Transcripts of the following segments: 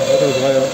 راجل صغير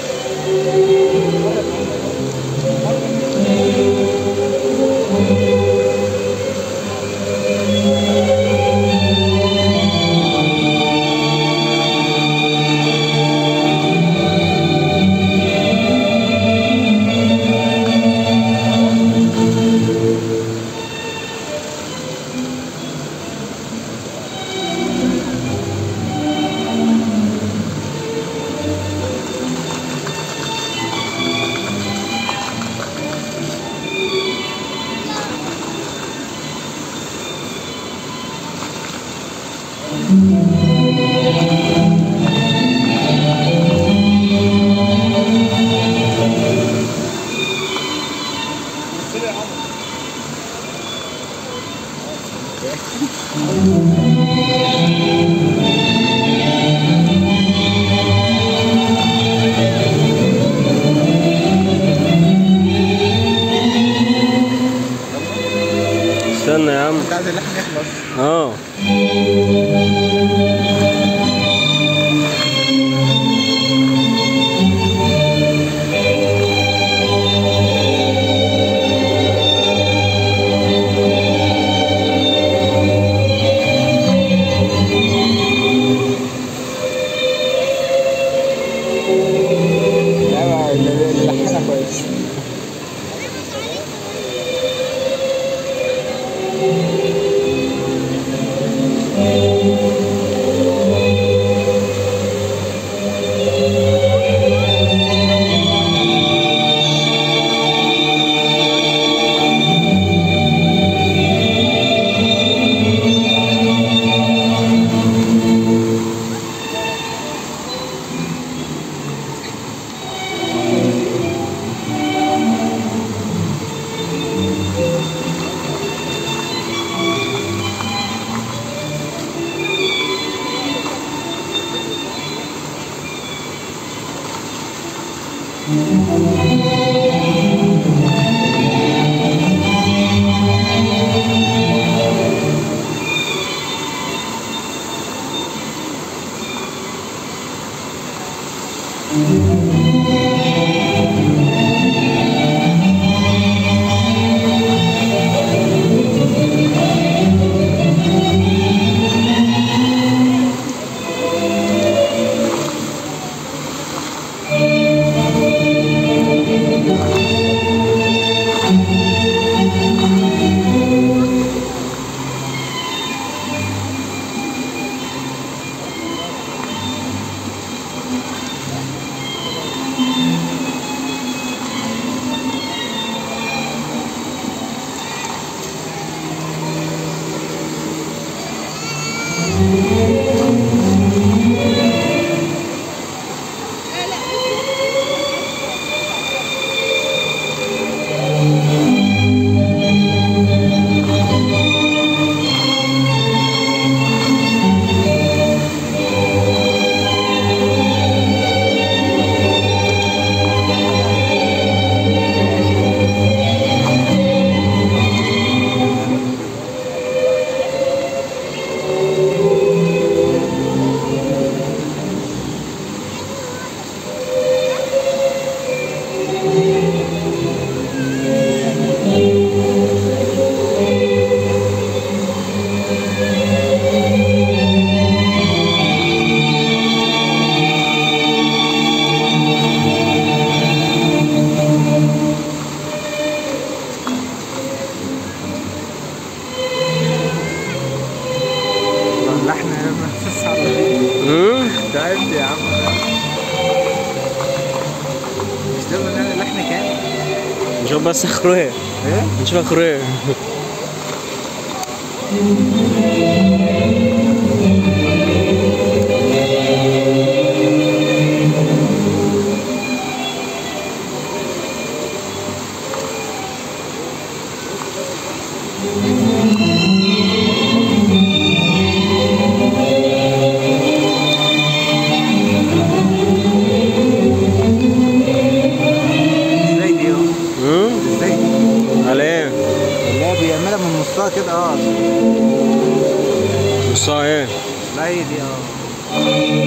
استنى يا عم انت عايز اللحم يخلص اه لا اللي لحمها كويس اللحم مفيش صعب فيه امم تعبت يا عم مش ده من اللحم كام؟ نشوف بس اخره ايه ايه؟ نشوف اخره ايه ازاي دي اه امم ازاي دي؟ على ايه لا بيعملها من نصها كده اه نصها ايه لا هي دي اه